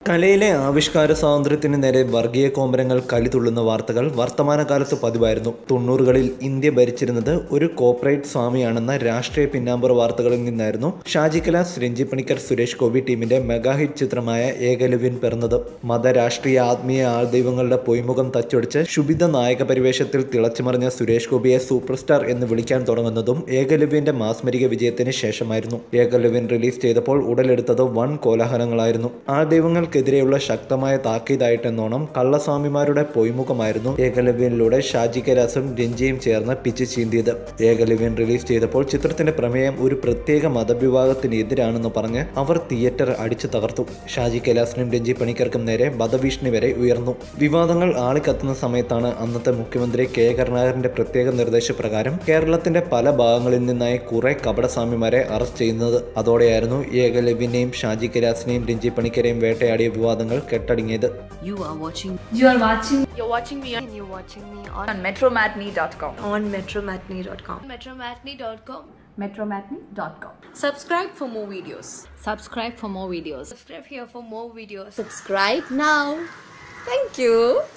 കലയിലെ ആവിഷ്കാര സ്വാതന്ത്ര്യത്തിന് നേരെ വർഗീയ കോമരങ്ങൾ കലിതുള്ളുന്ന വാർത്തകൾ വർത്തമാനകാലത്ത് പതിവായിരുന്നു തൊണ്ണൂറുകളിൽ ഇന്ത്യ ഭരിച്ചിരുന്നത് ഒരു കോർപ്പറേറ്റ് സ്വാമിയാണെന്ന രാഷ്ട്രീയ പിന്നാമ്പുറ വാർത്തകളിൽ നിന്നായിരുന്നു ഷാജി കലാസ് രഞ്ജി പണിക്കർ സുരേഷ് ഗോപി ടീമിന്റെ മെഗാ ഹിറ്റ് ചിത്രമായ ഏകലവ്യൻ പിറന്നത് മതരാഷ്ട്രീയ ആത്മീയ ആൾദൈവങ്ങളുടെ പൊയ്മുഖം തച്ചൊടിച്ച് ശുഭിത നായക പരിവേഷത്തിൽ തിളച്ചുമറിഞ്ഞ സുരേഷ് ഗോപിയെ സൂപ്പർ സ്റ്റാർ എന്ന് വിളിക്കാൻ തുടങ്ങുന്നതും ഏകലവ്യന്റെ മാസ്മരിക വിജയത്തിന് ശേഷമായിരുന്നു ഏകലവ്യൻ റിലീസ് ചെയ്തപ്പോൾ ഉടലെടുത്തത് വൻ കോലാഹലങ്ങളായിരുന്നു ആൾദൈവങ്ങൾക്കെതിരെയുള്ള ശക്തമായ താക്കീതായിട്ടെന്നോണം കള്ളസ്വാമിമാരുടെ പൊയ്മുഖമായിരുന്നു ഏകലവ്യനിലൂടെ ഷാജി കൈലാസും രഞ്ജിയും ചേർന്ന് പിച്ച് ചീന്തിയത് ഏകലവ്യൻ റിലീസ് ചെയ്തപ്പോൾ ചിത്രത്തിന്റെ പ്രമേയം ഒരു പ്രത്യേക മതവിഭാഗത്തിന് എതിരാണെന്ന് പറഞ്ഞ് അവർ തിയേറ്റർ അടിച്ചു തകർത്തു ഷാജി കൈലാസിനും രഞ്ജി പണിക്കർക്കും നേരെ വധഭീഷണി വരെ ഉയർന്നു വിവാദങ്ങൾ ആളിക്കത്തുന്ന സമയത്താണ് അന്നത്തെ മുഖ്യമന്ത്രി കെ കരുണാകരന്റെ പ്രത്യേക നിർദ്ദേശപ്രകാരം കേരളത്തിന്റെ പല ഭാഗങ്ങളിൽ നിന്നായി കുറെ കപടസ്വാമിമാരെ അറസ്റ്റ് ചെയ്യുന്നത് അതോടെയായിരുന്നു ഏകലവ്യനെയും ഷാജി കൈലാസിനെയും രഞ്ജി പണിക്കരെയും വേട്ടയാടിയ വിവാദങ്ങൾ കെട്ടടങ്ങിയത് You are watching You are watching You're watching me and you're watching me on, on metromatney.com. on metromatney.com. metromatney.com. Metromatney.com. Subscribe for more videos. Subscribe for more videos. Subscribe here for more videos. Subscribe now. Thank you.